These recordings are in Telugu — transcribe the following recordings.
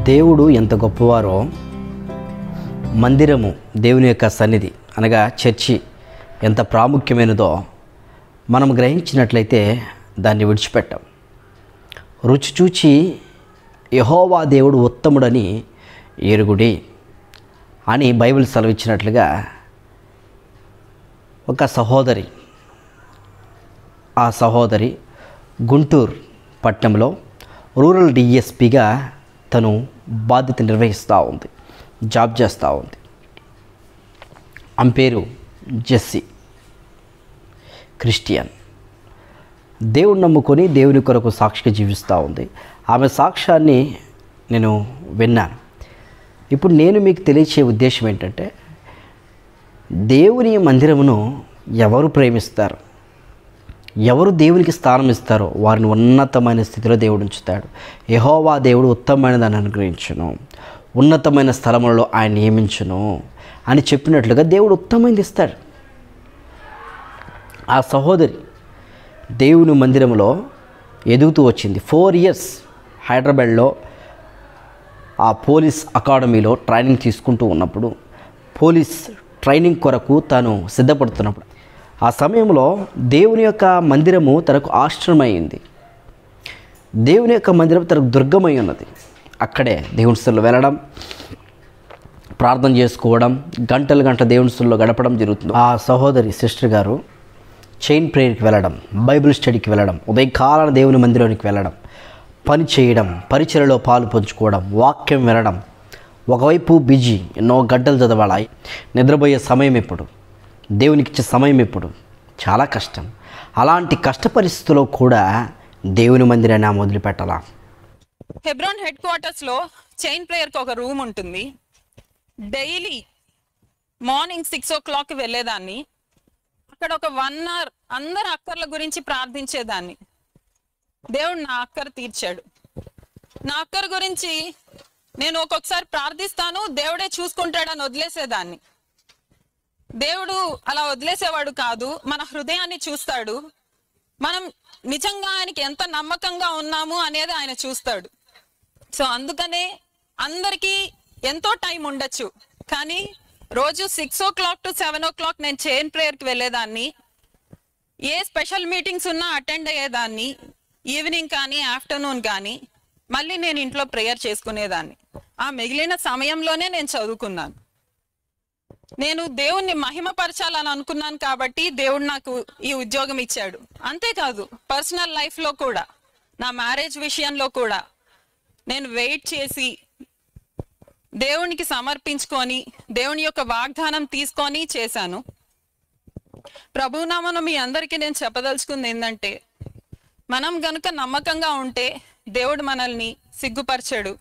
దేవుడు ఎంత గొప్పవారో మందిరము దేవుని యొక్క సన్నిధి అనగా చర్చి ఎంత ప్రాముఖ్యమైనదో మనం గ్రహించినట్లయితే దాన్ని విడిచిపెట్టాం రుచి చూచి యహోవా దేవుడు ఉత్తముడని ఎరుగుడి అని బైబిల్ సెలవిచ్చినట్లుగా ఒక సహోదరి ఆ సహోదరి గుంటూరు పట్టణంలో రూరల్ డిఎస్పిగా తను బాధ్యత నిర్వహిస్తూ ఉంది జాబ్ చేస్తూ ఉంది ఆమె పేరు జెస్సి క్రిస్టియన్ దేవుని నమ్ముకొని దేవుని కొరకు సాక్షిగా జీవిస్తూ ఉంది ఆమె సాక్ష్యాన్ని నేను విన్నాను ఇప్పుడు నేను మీకు తెలియచే ఉద్దేశం ఏంటంటే దేవుని మందిరమును ఎవరు ప్రేమిస్తారు ఎవరు దేవునికి స్థానం ఇస్తారో వారిని ఉన్నతమైన స్థితిలో దేవుడు ఉంచుతాడు యహోవా దేవుడు ఉత్తమమైన దాన్ని అనుగ్రహించును ఉన్నతమైన స్థలములలో ఆయన నియమించును అని చెప్పినట్లుగా దేవుడు ఉత్తమైనది ఇస్తాడు ఆ సహోదరి దేవుని మందిరంలో ఎదుగుతూ వచ్చింది ఫోర్ ఇయర్స్ హైదరాబాద్లో ఆ పోలీస్ అకాడమీలో ట్రైనింగ్ తీసుకుంటూ ఉన్నప్పుడు పోలీస్ ట్రైనింగ్ కొరకు తాను సిద్ధపడుతున్నప్పుడు ఆ సమయంలో దేవుని యొక్క మందిరము తనకు ఆశ్రమైంది దేవుని యొక్క మందిరం తనకు దుర్గమై ఉన్నది అక్కడే దేవుని స్థలంలో వెళ్ళడం ప్రార్థన చేసుకోవడం గంటలు గంట దేవుని స్థలంలో గడపడం జరుగుతుంది ఆ సహోదరి సిస్టర్ గారు చైన్ ప్రేయర్కి వెళ్ళడం బైబిల్ స్టడీకి వెళ్ళడం ఉదయకాలాన దేవుని మందిరానికి వెళ్ళడం పని చేయడం పరిచయలో పాలు పంచుకోవడం వాక్యం వినడం ఒకవైపు బిజీ ఎన్నో గంటలు చదవాలి నిద్రపోయే సమయం ఎప్పుడు దేవునికి ఇచ్చే సమయం ఎప్పుడు చాలా కష్టం అలాంటి కష్ట పరిస్థితుల్లో కూడా దేవుని మందిరాన్ని ఆమె వదిలిపెట్టాలా హెబ్రోన్ హెడ్ క్వార్టర్స్ లో చైన్ ప్రేయర్ కి ఒక రూమ్ ఉంటుంది daily morning six o'clock వెళ్ళేదాన్ని అక్కడ ఒక వన్ అవర్ అందరు అక్కర్ల గురించి ప్రార్థించేదాన్ని దేవుడు నా అక్కర తీర్చాడు నా అక్కర గురించి నేను ఒక్కొక్కసారి ప్రార్థిస్తాను దేవుడే చూసుకుంటాడని వదిలేసేదాన్ని దేవుడు అలా వదిలేసేవాడు కాదు మన హృదయాన్ని చూస్తాడు మనం నిజంగా ఆయనకి ఎంత నమ్మకంగా ఉన్నాము అనేది ఆయన చూస్తాడు సో అందుకనే అందరికీ ఎంతో టైం ఉండొచ్చు కానీ రోజు six o'clock to seven o'clock నేను చైన్ ప్రేయర్కి వెళ్ళేదాన్ని ఏ స్పెషల్ మీటింగ్స్ ఉన్నా అటెండ్ అయ్యేదాన్ని ఈవినింగ్ కానీ ఆఫ్టర్నూన్ కానీ మళ్ళీ నేను ఇంట్లో ప్రేయర్ చేసుకునేదాన్ని ఆ మిగిలిన సమయంలోనే నేను చదువుకున్నాను నేను దేవుణ్ణి మహిమపరచాలని అనుకున్నాను కాబట్టి దేవుడు నాకు ఈ ఉద్యోగం ఇచ్చాడు అంతేకాదు పర్సనల్ లైఫ్ లో కూడా నా మ్యారేజ్ విషయంలో కూడా నేను వెయిట్ చేసి దేవునికి సమర్పించుకొని దేవుని యొక్క వాగ్దానం తీసుకొని చేశాను ప్రభునామను మీ అందరికీ నేను చెప్పదలుచుకుంది ఏంటంటే మనం గనుక నమ్మకంగా ఉంటే దేవుడు మనల్ని సిగ్గుపరచాడు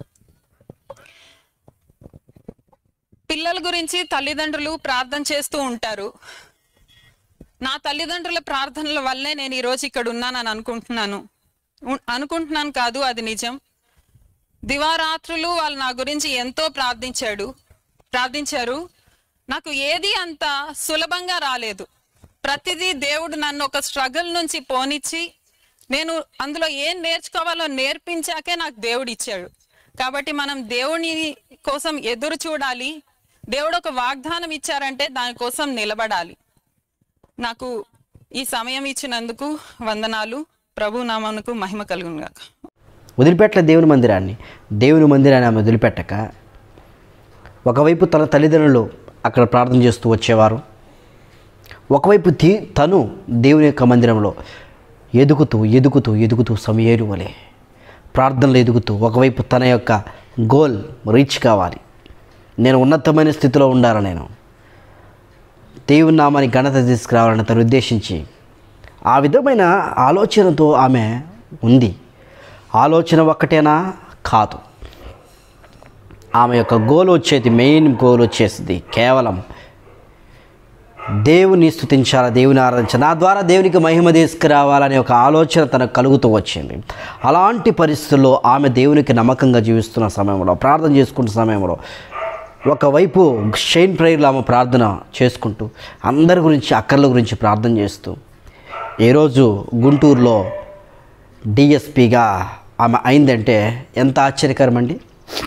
పిల్లల గురించి తల్లిదండ్రులు ప్రార్థన చేస్తూ ఉంటారు నా తల్లిదండ్రుల ప్రార్థనల వల్లే నేను ఈరోజు ఇక్కడ ఉన్నానని అనుకుంటున్నాను ఉ- అనుకుంటున్నాను కాదు అది నిజం దివారాత్రులు వాళ్ళు నా గురించి ఎంతో ప్రార్థించాడు ప్రార్థించారు నాకు ఏది అంత సులభంగా రాలేదు ప్రతిదీ దేవుడు నన్ను ఒక స్ట్రగుల్ నుంచి పోనిచ్చి నేను అందులో ఏం నేర్చుకోవాలో నేర్పించాకే నాకు దేవుడు ఇచ్చాడు కాబట్టి మనం దేవుని కోసం ఎదురు చూడాలి దేవుడు ఒక వాగ్దానం ఇచ్చారంటే దానికోసం నిలబడాలి నాకు ఈ సమయం ఇచ్చినందుకు వందనాలు ప్రభు నామమునకు మహిమ కలుగును గాక వదిలిపెట్టలే దేవుని మందిరాన్ని దేవుని మందిరాన్ని ఆమె వదిలిపెట్టక ఒకవైపు తన తల్లిదండ్రులు అక్కడ ప్రార్థన చేస్తూ వచ్చేవారు ఒకవైపు తీ తను దేవుని యొక్క మందిరంలో ఎదుగుతూ ఎదుగుతూ ఎదుగుతూ సమయేరు వలె ప్రార్థనలు ఎదుగుతూ ఒకవైపు తన యొక్క గోల్ రీచ్ కావాలి నేను ఉన్నతమైన స్థితిలో ఉండాలి నేను దేవుని నామాన్ని ఘనత తీసుకురావాలని తను ఉద్దేశించి ఆ విధమైన ఆలోచనతో ఆమె ఉంది ఆలోచన ఒక్కటేనా కాదు ఆమె యొక్క గోల్ వచ్చేది మెయిన్ గోల్ వచ్చేసింది కేవలం దేవుని స్థుతించాలా దేవుని ఆరాధించాలి నా ద్వారా దేవునికి మహిమ తీసుకురావాలనే ఒక ఆలోచన తనకు కలుగుతూ వచ్చింది అలాంటి పరిస్థితుల్లో ఆమె దేవునికి నమ్మకంగా జీవిస్తున్న సమయంలో ప్రార్థన చేసుకుంటున్న సమయంలో ఒకవైపు షైన్ ప్రేయర్లో ఆమె ప్రార్థన చేసుకుంటూ అందరి గురించి అక్కర్ల గురించి ప్రార్థన చేస్తూ ఈరోజు గుంటూరులో డిఎస్పిగా ఆమె అయిందంటే ఎంత ఆశ్చర్యకరం అండి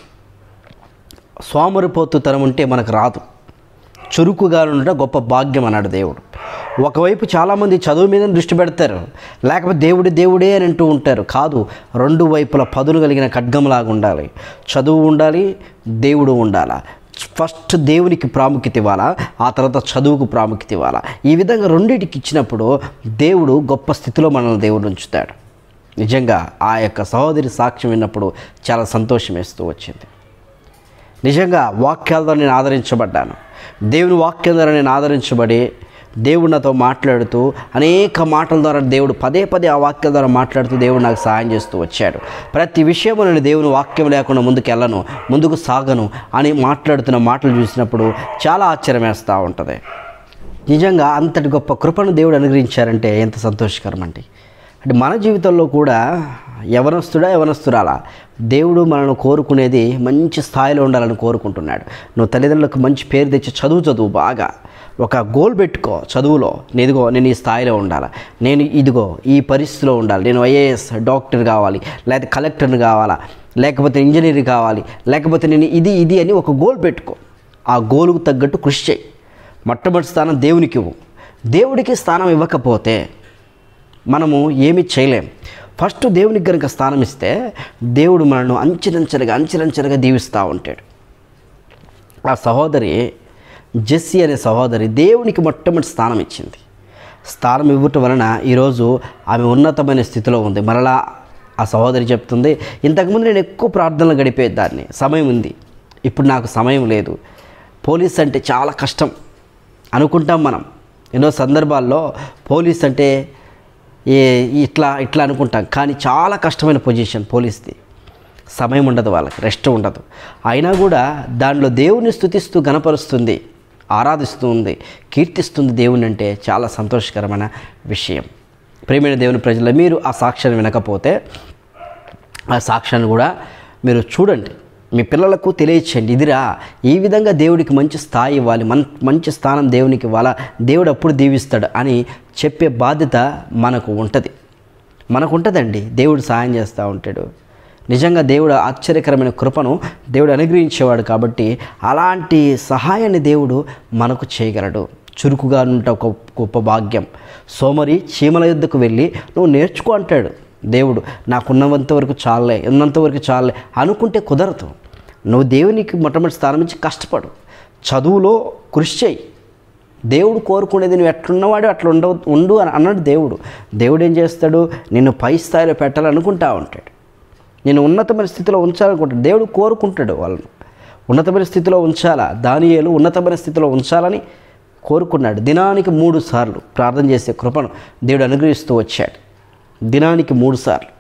సోమరిపోతుతనం ఉంటే మనకు రాదు చురుకుగా ఉండడం గొప్ప భాగ్యం అన్నాడు దేవుడు ఒకవైపు చాలామంది చదువు మీద దృష్టి పెడతారు లేకపోతే దేవుడి దేవుడే అని అంటూ ఉంటారు కాదు రెండు వైపుల పదులు కలిగిన ఖడ్గంలాగా ఉండాలి చదువు ఉండాలి దేవుడు ఉండాలా ఫస్ట్ దేవునికి ప్రాముఖ్యత ఇవ్వాలా ఆ తర్వాత చదువుకు ప్రాముఖ్యత ఇవ్వాలా ఈ విధంగా రెండింటికి ఇచ్చినప్పుడు దేవుడు గొప్ప స్థితిలో మనల్ని దేవుడు ఉంచుతాడు నిజంగా ఆ యొక్క సహోదరి సాక్ష్యం విన్నప్పుడు చాలా సంతోషం వేస్తూ వచ్చింది నిజంగా వాక్యాల ద్వారా నేను ఆదరించబడ్డాను దేవుని వాక్యం ద్వారా నేను ఆదరించబడి దేవుడు నాతో మాట్లాడుతూ అనేక మాటల ద్వారా దేవుడు పదే పదే ఆ వాక్యాల ద్వారా మాట్లాడుతూ దేవుడు నాకు సహాయం చేస్తూ వచ్చాడు ప్రతి విషయము నేను దేవుని వాక్యం లేకుండా ముందుకు వెళ్ళను ముందుకు సాగను అని మాట్లాడుతున్న మాటలు చూసినప్పుడు చాలా ఆశ్చర్యం వేస్తూ ఉంటుంది నిజంగా అంతటి గొప్ప కృపను దేవుడు అనుగ్రహించారంటే ఎంత సంతోషకరం అండి అంటే మన జీవితంలో కూడా యవనస్తుడా యవనస్తురాలా దేవుడు మనల్ని కోరుకునేది మంచి స్థాయిలో ఉండాలని కోరుకుంటున్నాడు నువ్వు తల్లిదండ్రులకు మంచి పేరు తెచ్చి చదువు చదువు బాగా ఒక గోల్ పెట్టుకో చదువులో నేను ఇదిగో నేను ఈ స్థాయిలో ఉండాలి నేను ఇదిగో ఈ పరిస్థితిలో ఉండాలి నేను ఐఏఎస్ డాక్టర్ కావాలి లేకపోతే కలెక్టర్ని కావాలా లేకపోతే ఇంజనీర్ కావాలి లేకపోతే నేను ఇది ఇది అని ఒక గోల్ పెట్టుకో ఆ గోలుకు తగ్గట్టు కృషి చేయి మొట్టమొదటి స్థానం దేవునికి ఇవ్వు దేవుడికి స్థానం ఇవ్వకపోతే మనము ఏమీ చేయలేం ఫస్ట్ దేవునికి కనుక స్థానం ఇస్తే దేవుడు మనల్ని అంచెలంచెలుగా అంచెలంచెలుగా దీవిస్తూ ఉంటాడు ఆ సహోదరి జెస్సీ అనే సహోదరి దేవునికి మొట్టమొదటి స్థానం ఇచ్చింది స్థానం ఇవ్వటం వలన ఈరోజు ఆమె ఉన్నతమైన స్థితిలో ఉంది మరలా ఆ సహోదరి చెప్తుంది ఇంతకుముందు నేను ఎక్కువ ప్రార్థనలు గడిపేదాన్ని సమయం ఉంది ఇప్పుడు నాకు సమయం లేదు పోలీస్ అంటే చాలా కష్టం అనుకుంటాం మనం ఎన్నో సందర్భాల్లో పోలీస్ అంటే ఏ ఇట్లా ఇట్లా అనుకుంటాం కానీ చాలా కష్టమైన పొజిషన్ పోలీస్ది సమయం ఉండదు వాళ్ళకి రెస్ట్ ఉండదు అయినా కూడా దానిలో దేవుని స్థుతిస్తూ గనపరుస్తుంది ఆరాధిస్తూ ఉంది కీర్తిస్తుంది దేవుని అంటే చాలా సంతోషకరమైన విషయం ప్రేమైన దేవుని ప్రజలు మీరు ఆ సాక్ష్యాన్ని వినకపోతే ఆ సాక్ష్యాన్ని కూడా మీరు చూడండి మీ పిల్లలకు తెలియచేయండి ఇదిరా ఈ విధంగా దేవుడికి మంచి స్థాయి ఇవ్వాలి మన్ మంచి స్థానం దేవునికి ఇవ్వాలా దేవుడు అప్పుడు దీవిస్తాడు అని చెప్పే బాధ్యత మనకు ఉంటుంది మనకు ఉంటుందండి దేవుడు సహాయం చేస్తూ ఉంటాడు నిజంగా దేవుడు ఆశ్చర్యకరమైన కృపను దేవుడు అనుగ్రహించేవాడు కాబట్టి అలాంటి సహాయాన్ని దేవుడు మనకు చేయగలడు చురుకుగా ఉంట ఒక గొప్ప భాగ్యం సోమరి చీమల యుద్ధకు వెళ్ళి నువ్వు నేర్చుకో అంటాడు దేవుడు నాకున్నంత వరకు చాలే ఉన్నంత వరకు చాలే అనుకుంటే కుదరదు నువ్వు దేవునికి మొట్టమొదటి స్థానం నుంచి కష్టపడు చదువులో కృషి చేయి దేవుడు కోరుకునేది నువ్వు ఎట్లున్నవాడు అట్లా ఉండవు ఉండు అని అన్నాడు దేవుడు దేవుడు ఏం చేస్తాడు నిన్ను పై స్థాయిలో పెట్టాలనుకుంటా ఉంటాడు నేను ఉన్నతమైన స్థితిలో ఉంచాలనుకుంటాడు దేవుడు కోరుకుంటాడు వాళ్ళను ఉన్నతమైన స్థితిలో ఉంచాలా దానియేలు ఉన్నతమైన స్థితిలో ఉంచాలని కోరుకున్నాడు దినానికి మూడు సార్లు ప్రార్థన చేసే కృపను దేవుడు అనుగ్రహిస్తూ వచ్చాడు దినానికి మూడు సార్లు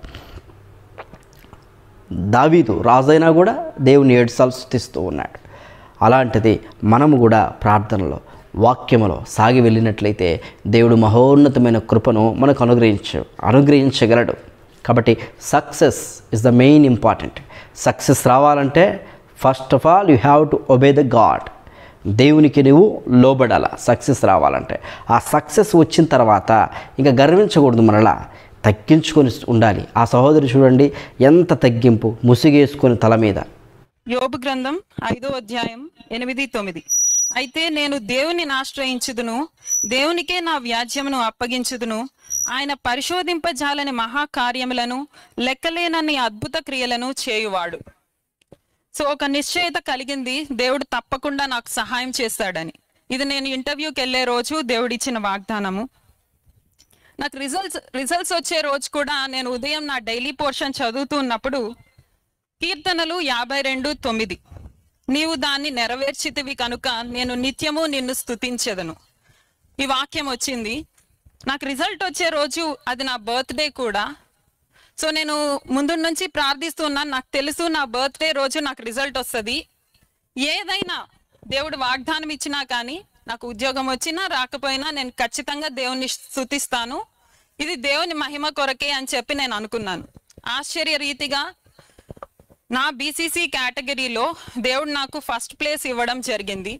దావీదు రాజైనా కూడా దేవుని ఏడుసార్లు స్థుతిస్తూ ఉన్నాడు అలాంటిది మనము కూడా ప్రార్థనలో వాక్యములో సాగి వెళ్ళినట్లయితే దేవుడు మహోన్నతమైన కృపను మనకు అనుగ్రహించు అనుగ్రహించగలడు కాబట్టి success is the main important success రావాలంటే first of all you have to obey the God దేవునికి నువ్వు లోబడాల సక్సెస్ రావాలంటే ఆ సక్సెస్ వచ్చిన తర్వాత ఇంకా గర్వించకూడదు మనలా తగ్గించుకొని ఉండాలి ఆ సహోదరి చూడండి ఎంత తగ్గింపు ముసిగేసుకొని తల మీద యోబు గ్రంథం ఐదో అధ్యాయం ఎనిమిది తొమ్మిది అయితే నేను దేవుని ఆశ్రయించుదును దేవునికే నా వ్యాజ్యమును అప్పగించుదును ఆయన పరిశోధింపజాలని మహాకార్యములను లెక్కలేనన్ని అద్భుత క్రియలను చేయువాడు సో ఒక నిశ్చయత కలిగింది దేవుడు తప్పకుండా నాకు సహాయం చేస్తాడని ఇది నేను ఇంటర్వ్యూకి వెళ్ళే రోజు దేవుడిచ్చిన వాగ్దానము నాకు రిజల్ట్స్ రిజల్ట్స్ వచ్చే రోజు కూడా నేను ఉదయం నా డైలీ పోర్షన్ చదువుతూ ఉన్నప్పుడు కీర్తనలు యాభై రెండు తొమ్మిది నీవు దాన్ని నెరవేర్చితివి కనుక నేను నిత్యము నిన్ను స్తుతించెదను ఈ వాక్యం వచ్చింది నాకు రిజల్ట్ వచ్చే రోజు అది నా బర్త్డే కూడా సో నేను ముందు నుంచి ప్రార్థిస్తున్నాను నాకు తెలుసు నా బర్త్డే రోజు నాకు రిజల్ట్ వస్తుంది ఏదైనా దేవుడు వాగ్దానం ఇచ్చినా కానీ నాకు ఉద్యోగం వచ్చినా రాకపోయినా నేను ఖచ్చితంగా దేవుని స్థుతిస్తాను ఇది దేవుని మహిమ కొరకే అని చెప్పి నేను అనుకున్నాను ఆశ్చర్య రీతిగా నా బీసీసీ కేటగిరీలో దేవుడు నాకు ఫస్ట్ ప్లేస్ ఇవ్వడం జరిగింది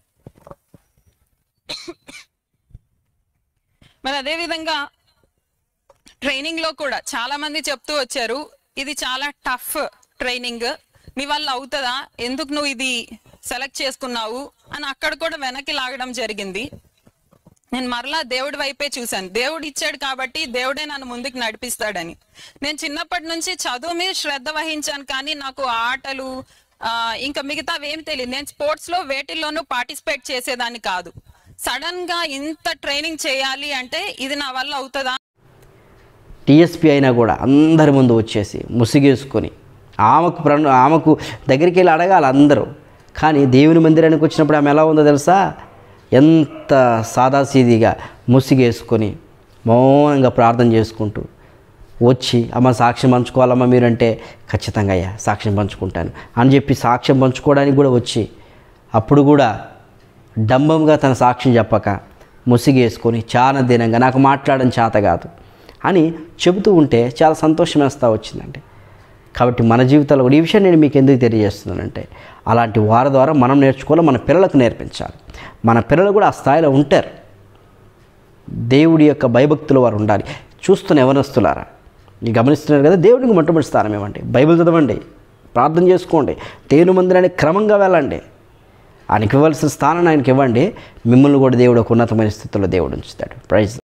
మరి అదే విధంగా ట్రైనింగ్ లో కూడా చాలా మంది చెప్తూ వచ్చారు ఇది చాలా టఫ్ ట్రైనింగ్ నీ వల్ల అవుతుందా ఎందుకు నువ్వు ఇది సెలెక్ట్ చేసుకున్నావు అని అక్కడ కూడా వెనక్కి లాగడం జరిగింది నేను మరలా దేవుడి వైపే చూశాను దేవుడు ఇచ్చాడు కాబట్టి దేవుడే నన్ను ముందుకు నడిపిస్తాడని నేను చిన్నప్పటి నుంచి చదువు మీద శ్రద్ధ వహించాను కానీ నాకు ఆటలు ఆ, ఇంకా మిగతావి ఏం తెలియదు నేను స్పోర్ట్స్ లో వేటిల్లోనూ పార్టిసిపేట్ చేసేదాన్ని కాదు సడన్ గా ఇంత ట్రైనింగ్ చేయాలి అంటే ఇది నా వల్ల అవుతుందా టీఎస్పీ అయినా కూడా అందరి ముందు వచ్చేసి ముసిగేసుకొని ఆమెకు ప్ర ఆమెకు దగ్గరికి వెళ్ళి అడగాలి అందరూ కానీ దేవుని మందిరానికి వచ్చినప్పుడు ఆమె ఎలా ఉందో తెలుసా ఎంత సాదాసీదీగా ముసిగేసుకొని మౌనంగా ప్రార్థన చేసుకుంటూ వచ్చి అమ్మ సాక్ష్యం పంచుకోవాలమ్మా మీరంటే ఖచ్చితంగా అయ్యా సాక్ష్యం పంచుకుంటాను అని చెప్పి సాక్ష్యం పంచుకోవడానికి కూడా వచ్చి అప్పుడు కూడా డంబంగా తన సాక్ష్యం చెప్పక ముసిగేసుకొని చాలా దినంగా నాకు మాట్లాడడం చేత కాదు అని చెబుతూ ఉంటే చాలా సంతోషం వేస్తూ వచ్చిందండి కాబట్టి మన జీవితాల్లో కూడా ఈ విషయం నేను మీకు ఎందుకు తెలియజేస్తున్నానంటే అలాంటి వారి ద్వారా మనం నేర్చుకోవాలి మన పిల్లలకు నేర్పించాలి మన పిల్లలు కూడా ఆ స్థాయిలో ఉంటారు దేవుడి యొక్క భయభక్తులు వారు ఉండాలి చూస్తున్న యవనస్తులారా మీరు గమనిస్తున్నారు కదా దేవుడికి మొట్టమొదటి స్థానం ఇవ్వండి బైబిల్ చదవండి ప్రార్థన చేసుకోండి దేవుని మందిరానికి క్రమంగా వెళ్ళండి ఆయనకి ఇవ్వాల్సిన స్థానాన్ని ఆయనకి ఇవ్వండి మిమ్మల్ని కూడా దేవుడు ఒక ఉన్నతమైన స్థితిలో దేవుడు ఉంచుతాడు ప్రైజ్